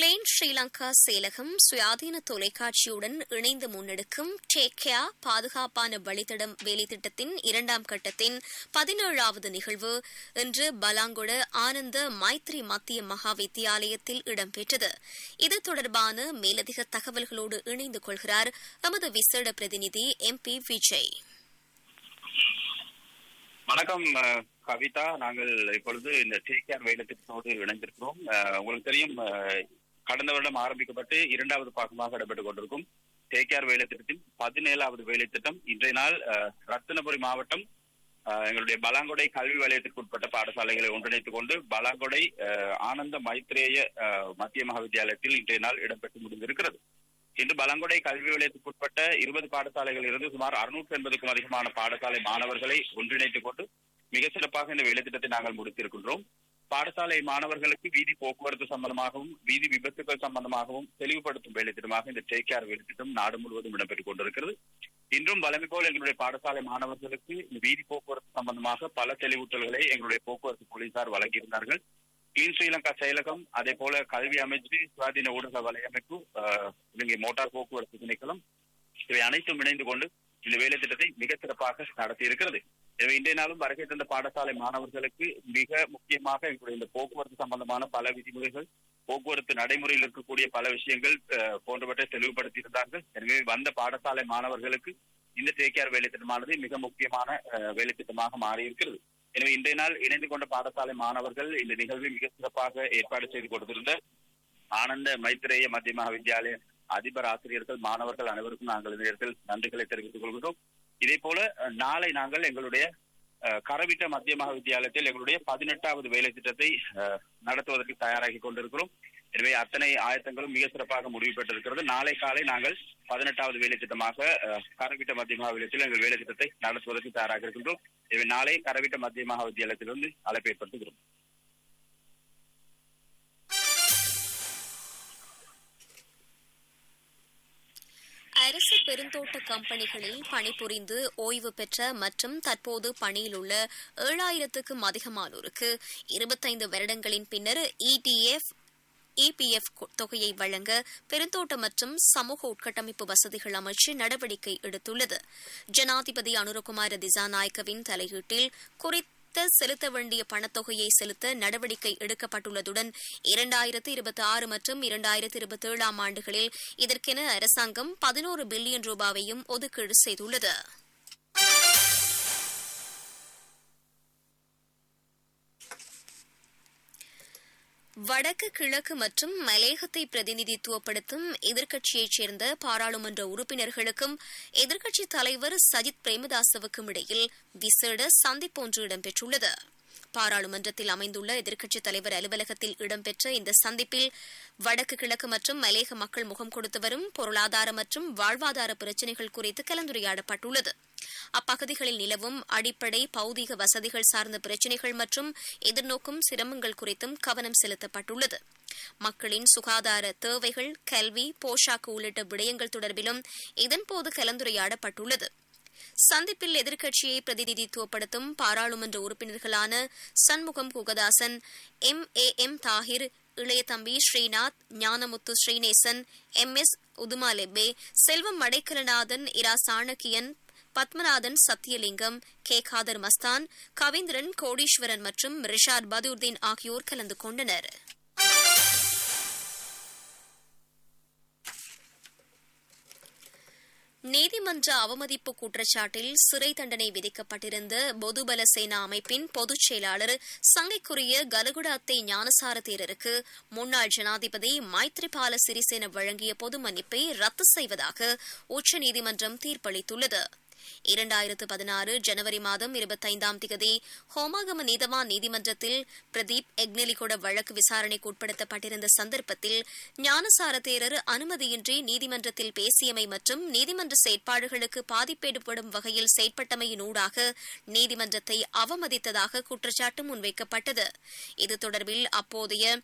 Glenn Sri Lanka செயலகம் சுயாதீன தொலைக்காட்சியுடன் இணைந்து முன்னெடுக்கும் டேக் கேர் பாதுகாப்பான வழித்தடம் வேலைத்திட்டத்தின் இரண்டாம் கட்டத்தின் பதினேழாவது நிகழ்வு இன்று பலாங்குட ஆனந்த மைத்ரி மத்திய மகா வித்தியாலயத்தில் இடம்பெற்றது இது தொடர்பான மேலதிக தகவல்களோடு இணைந்து கொள்கிறார் எமது விசேட பிரதிநிதி எம் பி விஜய் வணக்கம் அஹ், கவிதா நாங்கள் இப்பொழுது இந்த டேகேஆர் வேலைத்திட்டத்தோடு இணைந்திருக்கிறோம் அஹ், உங்களுக்கு தெரியும் அஹ், கடந்த வருடம் ஆரம்பிக்கப்பட்டு இரண்டாவது பாகமாக இடம்பெற்றுக் கொண்டிருக்கும் டேகேஆர் வேலைத்திட்டத்தின் பதினேழாவது வேலைத்திட்டம் இன்றைய நாள் அஹ், ரத்தினபுரி மாவட்டம் அஹ், எங்களுடைய பலாங்கொடை கல்வி வலயத்திற்கு உட்பட்ட பாடசாலைகளை ஒன்றிணைத்துக் கொண்டு பலாங்கொடை அஹ், ஆனந்த மைத்ரேய அஹ், மத்திய மகாவித்தியாலயத்தில் இன்றைய நாள் இடம்பெற்று முடிந்திருக்கிறது இன்று பலங்கொடை கல்வி நிலையத்துக்கு உட்பட்ட இருபது பாடசாலைகள் இருந்து சுமார் அறுநூற்று எண்பதுக்கும் அதிகமான பாடசாலை மாணவர்களை ஒன்றிணைத்துக் கொண்டு மிக சிறப்பாக இந்த வேலைத்திட்டத்தை நாங்கள் முடித்திருக்கின்றோம் பாடசாலை மாணவர்களுக்கு வீதி போக்குவரத்து சம்பந்தமாகவும் வீதி விபத்துகள் சம்பந்தமாகவும் தெளிவுபடுத்தும் வேலைத்திட்டமாக இந்த டேக் வேலைத்திட்டம் நாடு முழுவதும் இடம்பெற்றுக் கொண்டிருக்கிறது இன்றும் வழமை போல் எங்களுடைய பாடசாலை மாணவர்களுக்கு இந்த வீதி போக்குவரத்து சம்பந்தமாக பல தெளிவூட்டல்களை எங்களுடைய போக்குவரத்து போலீசார் வழங்கியிருந்தார்கள் கிளீன் ஸ்ரீலங்கா செயலகம் அதே போல கல்வி அமைச்சு சுவாதீன ஊடக வலையமைப்பு ஆஹ், இலங்கை மோட்டார் போக்குவரத்து திணைக்களம் இவை அனைத்தும் இணைந்து கொண்டு இந்த வேலை திட்டத்தை மிக சிறப்பாக நடத்தி இருக்கிறது எனவே இன்றைய நாளும் வருகை தந்த பாடசாலை மாணவர்களுக்கு மிக முக்கியமாக எங்களுடைய இந்த போக்குவரத்து சம்பந்தமான பல விதிமுறைகள் போக்குவரத்து நடைமுறையில் இருக்கக்கூடிய பல விஷயங்கள் ஆஹ், போன்றவற்றை தெளிவுபடுத்தியிருந்தார்கள் எனவே வந்த பாடசாலை மாணவர்களுக்கு இந்த டேகேஆர் வேலை திட்டமானது மிக முக்கியமான ஆஹ், வேலை திட்டமாக மாறியிருக்கிறது எனவே இன்றைய நாள் இணைந்து கொண்ட பாடசாலை மாணவர்கள் இந்த நிகழ்வை மிக சிறப்பாக ஏற்பாடு செய்து கொடுத்திருந்த ஆனந்த மைத்ரேய மத்திய மகாவித்யாலய அதிபர் ஆசிரியர்கள் மாணவர்கள் அனைவருக்கும் நாங்கள் இந்த நேரத்தில் நன்றிகளை தெரிவித்துக் கொள்கிறோம் இதே போல அஹ், நாளை நாங்கள் எங்களுடைய அஹ், கரவிட்ட மத்திய மகாவித்யாலயத்தில் எங்களுடைய பதினெட்டாவது வேலை திட்டத்தை அஹ், நடத்துவதற்கு தயாராகி கொண்டிருக்கிறோம் எனவே அத்தனை ஆயத்தங்களும் மிக சிறப்பாக முடிவு பெற்றிருக்கிறது நாளை காலை நாங்கள் பதினெட்டாவது வேலை திட்டமாக அஹ், கரவிட்ட மத்திய மகாவித்யாலயத்தில் எங்கள் வேலை திட்டத்தை நடத்துவதற்கு தயாராக இருக்கின்றோம் எனவே நாளை கரவிட்ட மத்திய மகாவித்யாலயத்திலிருந்து அழைப்பு ஏற்படுத்துகிறோம் அரசு பெருந்தோட்ட கம்பெனிகளில் பணிபுரிந்து ஓய்வு பெற்ற மற்றும் தற்போது பணியில் உள்ள ஏழாயிரத்துக்கும் அதிகமானோருக்கு இருபத்தைந்து வருடங்களின் பின்னர் இடிஎஃப் இபிஎஃப் தொகையை வழங்க பெருந்தோட்ட மற்றும் சமூக உட்கட்டமைப்பு வசதிகள் அமைச்சு நடவடிக்கை எடுத்துள்ளது ஜனாதிபதி அனுரகுமார திசாநாயக்கவின் தலையீட்டில் குறித்த செலுத்த வேண்டிய பணத்தொகையை செலுத்த நடவடிக்கை எடுக்கப்பட்டுள்ளதுடன் இரண்டாயிரத்து இருபத்தி ஆறு மற்றும் இரண்டாயிரத்து இருபத்தி ஏழாம் ஆண்டுகளில் இதற்கென அரசாங்கம் பதினோரு பில்லியன் ரூபாவையும் ஒதுக்கீடு செய்துள்ளது வடக்கு கிழக்கு மற்றும் மலேகத்தை பிரதிநிதித்துவப்படுத்தும் எதிர்க்கட்சியைச் சேர்ந்த பாராளுமன்ற உறுப்பினர்களுக்கும் எதிர்க்கட்சித் தலைவர் சஜித் பிரேமதாசவுக்கும் இடையில் விசேட சந்திப்பொன்று இடம்பெற்றுள்ளது பாராளுமன்றத்தில் அமைந்துள்ள எதிர்க்கட்சித் தலைவர் அலுவலகத்தில் இடம்பெற்ற இந்த சந்திப்பில் வடக்கு கிழக்கு மற்றும் மலேக மக்கள் முகம் கொடுத்து வரும் பொருளாதார மற்றும் வாழ்வாதார பிரச்சினைகள் குறித்து கலந்துரையாடப்பட்டுள்ளது அப்பகுதிகளில் நிலவும் அடிப்படை பௌதீக வசதிகள் சார்ந்த பிரச்சினைகள் மற்றும் எதிர்நோக்கும் சிரமங்கள் குறித்தும் கவனம் செலுத்தப்பட்டுள்ளது மக்களின் சுகாதார தேவைகள் கல்வி போஷாக்கு உள்ளிட்ட விடயங்கள் தொடர்பிலும் இதன்போது கலந்துரையாடப்பட்டுள்ளது சந்திப்பில் எதிர்க்கட்சியை பிரதிநிதித்துவப்படுத்தும் பாராளுமன்ற உறுப்பினர்களான Shanmugam Kugathasan M A M Thahir Ilaya Thambi Srinath Gnanamuthu Srinesan M S Uthumalebbe Selvam Madaikalanathan Ira Shanakiyan Pathmanathan Sathiyalingam K Kader Masthan Kavindran Kodeeswaran மற்றும் ரிஷாத் பதுர்தீன் ஆகியோர் கலந்து கொண்டனர் நீதிமன்ற அவமதிப்பு குற்றச்சாட்டில் சிறை தண்டனை விதிக்கப்பட்டிருந்த பொதுபல சேனா அமைப்பின் பொதுச் செயலாளர் சங்கைக்குரிய கலகுடாத்தை ஞானசார தேரருக்கு முன்னாள் ஜனாதிபதி மைத்ரிபால சிறிசேன வழங்கிய பொது மன்னிப்பை ரத்து செய்வதாக உச்சநீதிமன்றம் தீர்ப்பளித்துள்ளது இரண்டாயிரத்து பதினாறு ஜனவரி மாதம் இருபத்தைந்தாம் திகதி ஹோமாகம நீதவான் நீதிமன்றத்தில் பிரதீப் எக்னெலிகொட வழக்கு விசாரணைக்கு உட்படுத்தப்பட்டிருந்த சந்தர்ப்பத்தில் ஞானசார தேரர் அனுமதியின்றி நீதிமன்றத்தில் பேசியமை மற்றும் நீதிமன்ற செயற்பாடுகளுக்கு பாதிப்பேற்படும் வகையில் செயற்பட்டமையினூடாக நீதிமன்றத்தை அவமதித்ததாக குற்றச்சாட்டு முன்வைக்கப்பட்டது இது தொடர்பில் அப்போதைய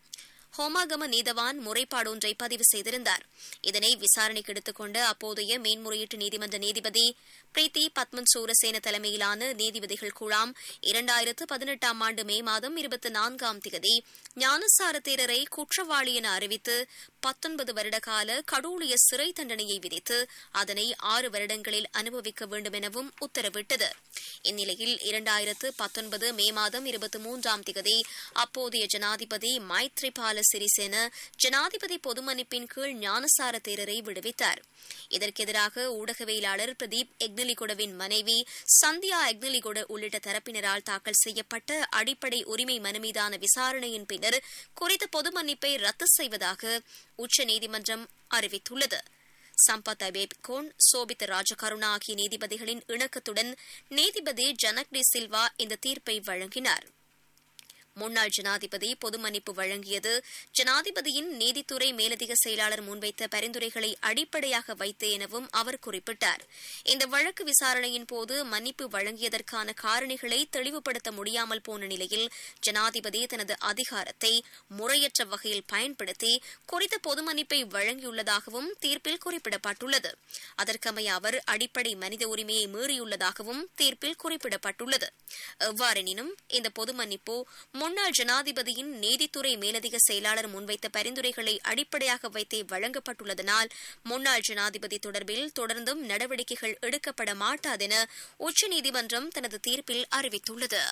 ஹோமாகம நீதவான் முறைப்பாடொன்றை பதிவு செய்திருந்தார் இதனை விசாரணைக்கு எடுத்துக்கொண்ட அப்போதைய மேன்முறையீட்டு நீதிமன்ற நீதிபதி பிரீத்தி பத்மன் சூரசேன தலைமையிலான நீதிபதிகள் குழாம் இரண்டாயிரத்து பதினெட்டாம் ஆண்டு மே மாதம் இருபத்தி நான்காம் தேதி ஞானசார தேரரை குற்றவாளி என அறிவித்து பத்தொன்பது வருட கால கடூழிய சிறை தண்டனையை விதித்து அதனை ஆறு வருடங்களில் அனுபவிக்க வேண்டும் எனவும் உத்தரவிட்டது இந்நிலையில் இரண்டாயிரத்து பத்தொன்பது மே மாதம் இருபத்தி மூன்றாம் தேதி அப்போதைய ஜனாதிபதி மைத்ரிபால சிறிசேன ஜனாதிபதி பொது மன்னிப்பின் கீழ் ஞானசார தேரரை விடுவித்தார் இதற்கெதிராக ஊடகவியலாளர் பிரதீப் எக்னலிகொடவின் மனைவி சந்தியா எக்னலிகொட உள்ளிட்ட தரப்பினரால் தாக்கல் செய்யப்பட்ட அடிப்படை உரிமை மனு மீதான விசாரணையின் பின்னர் குறித்த பொது மன்னிப்பை ரத்து செய்வதாக உச்சநீதிமன்றம் அறிவித்துள்ளது சம்பத் அபேப்கோன் சோபித் ராஜகருணா ஆகிய நீதிபதிகளின் இணக்கத்துடன் நீதிபதி ஜனக் டி சில்வா இந்த தீர்ப்பை வழங்கினார் முன்னாள் ஜனாதிபதி பொது மன்னிப்பு வழங்கியது ஜனாதிபதியின் நீதித்துறை மேலதிக செயலாளர் முன்வைத்த பரிந்துரைகளை அடிப்படையாக வைத்து எனவும் அவர் குறிப்பிட்டார் இந்த வழக்கு விசாரணையின் போது மன்னிப்பு வழங்கியதற்கான காரணிகளை தெளிவுபடுத்த முடியாமல் போன நிலையில் ஜனாதிபதி தனது அதிகாரத்தை முறையற்ற வகையில் பயன்படுத்தி குறித்த பொது மன்னிப்பை வழங்கியுள்ளதாகவும் தீர்ப்பில் குறிப்பிடப்பட்டுள்ளது அதற்கமைய அவர் அடிப்படை மனித உரிமையை மீறியுள்ளதாகவும் தீர்ப்பில் குறிப்பிடப்பட்டுள்ளது எவ்வாறெனினும் இந்த பொது மன்னிப்பு முன்னாள் ஜனாதிபதியின் நீதித்துறை மேலதிக செயலாளர் முன்வைத்த பரிந்துரைகளை அடிப்படையாக வைத்தே வழங்கப்பட்டுள்ளதனால் முன்னாள் ஜனாதிபதி தொடர்பில் தொடர்ந்தும் நடவடிக்கைகள் எடுக்கப்பட மாட்டாதென உச்சநீதிமன்றம் தனது தீர்ப்பில் அறிவித்துள்ளது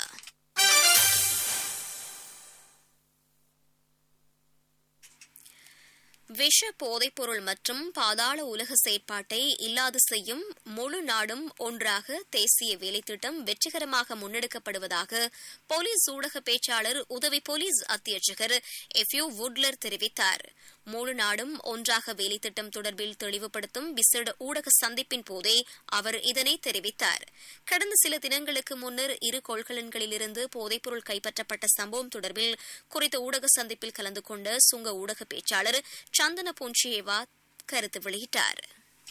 விஷ போதைப்பொருள் மற்றும் பாதாள உலக செயற்பாட்டை இல்லாது செய்யும் முழு நாடும் ஒன்றாக தேசிய வேலைத்திட்டம் வெற்றிகரமாக முன்னெடுக்கப்படுவதாக போலீஸ் ஊடக பேச்சாளர் உதவி போலீஸ் அத்தியட்சகர் எஃப் யூ வுட்லர் தெரிவித்தார் முழு நாடும் ஒன்றாக வேலைத்திட்டம் தொடர்பில் தெளிவுபடுத்தும் விசேட ஊடக சந்திப்பின் போதே அவர் இதனை தெரிவித்தார் கடந்த சில தினங்களுக்கு முன்னர் இரு கொள்கலன்களிலிருந்து போதைப்பொருள் கைப்பற்றப்பட்ட சம்பவம் தொடர்பில் குறித்த ஊடக சந்திப்பில் கலந்து கொண்ட சுங்க ஊடக பேச்சாளர் சந்தன பொன்ஷியேவா கருத்து வெளியிட்டார்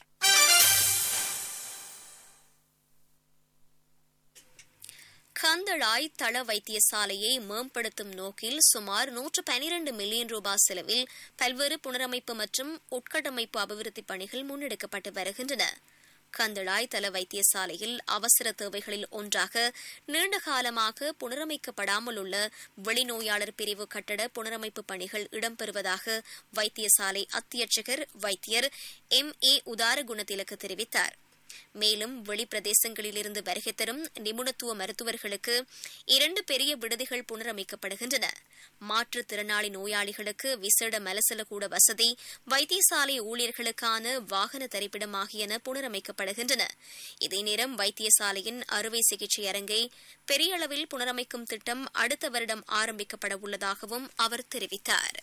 கந்தளாய் தள வைத்தியசாலையை மேம்படுத்தும் நோக்கில் சுமார் நூற்று பனிரண்டு மில்லியன் ரூபாய் செலவில் பல்வேறு புனரமைப்பு மற்றும் உட்கட்டமைப்பு அபிவிருத்தி பணிகள் முன்னெடுக்கப்பட்டு வருகின்றன கந்தளாய் தல வைத்தியசாலையில் அவசர தேவைகளில் ஒன்றாக நீண்ட காலமாக புனரமைக்கப்படாமல் உள்ள வெளிநோயாளர் பிரிவு கட்டட புனரமைப்பு பணிகள் இடம்பெறுவதாக வைத்தியசாலை அத்தியட்சகர் வைத்தியர் எம் ஏ உதார குணத்திலக்கு தெரிவித்தார் மேலும் வெளிப்பிரதேசங்களிலிருந்து வருகை தரும் நிபுணத்துவ மருத்துவர்களுக்கு இரண்டு பெரிய விடுதிகள் புனரமைக்கப்படுகின்றன மாற்றுத்திறனாளி நோயாளிகளுக்கு விசேட மலசலக்கூட வசதி வைத்தியசாலை ஊழியர்களுக்கான வாகன தரிப்பிடம் ஆகியன புனரமைக்கப்படுகின்றன இதே நேரம் வைத்தியசாலையின் அறுவை சிகிச்சை அரங்கை பெரிய அளவில் புனரமைக்கும் திட்டம் அடுத்த வருடம் ஆரம்பிக்கப்பட உள்ளதாகவும் அவர் தெரிவித்தார்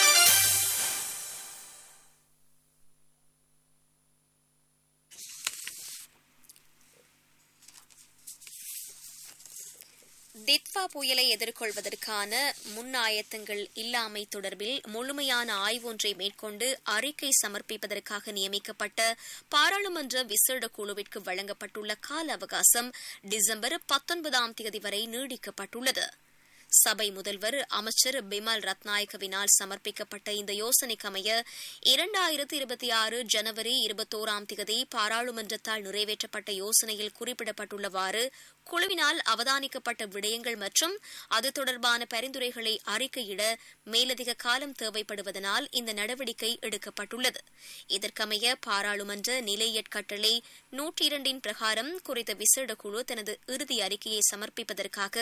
தித்வா புயலை எதிர்கொள்வதற்கான முன்னாயத்தங்கள் இல்லாமை தொடர்பில் முழுமையான ஆய்வொன்றை மேற்கொண்டு அறிக்கை சமர்ப்பிப்பதற்காக நியமிக்கப்பட்ட பாராளுமன்ற விசேட குழுவிற்கு வழங்கப்பட்டுள்ள கால அவகாசம் டிசம்பர் பத்தொன்பதாம் தேதி வரை நீடிக்கப்பட்டுள்ளது சபை முதல்வர் அமைச்சர் பிமல் ரத்நாயக்கவினால் சமர்ப்பிக்கப்பட்ட இந்த யோசனைக்கமைய இரண்டாயிரத்து இருபத்தி ஆறு ஜனவரி இருபத்தோராம் தேதி பாராளுமன்றத்தால் நிறைவேற்றப்பட்ட யோசனையில் குறிப்பிடப்பட்டுள்ளவாறு குழுவினால் அவதானிக்கப்பட்ட விடயங்கள் மற்றும் அது தொடர்பான பரிந்துரைகளை அறிக்கையிட மேலதிக காலம் தேவைப்படுவதனால் இந்த நடவடிக்கை எடுக்கப்பட்டுள்ளது இதற்கமைய பாராளுமன்ற நிலையற் கட்டளை நூற்றி இரண்டின் பிரகாரம் குறித்த விசேட குழு தனது இறுதி அறிக்கையை சமர்ப்பிப்பதற்காக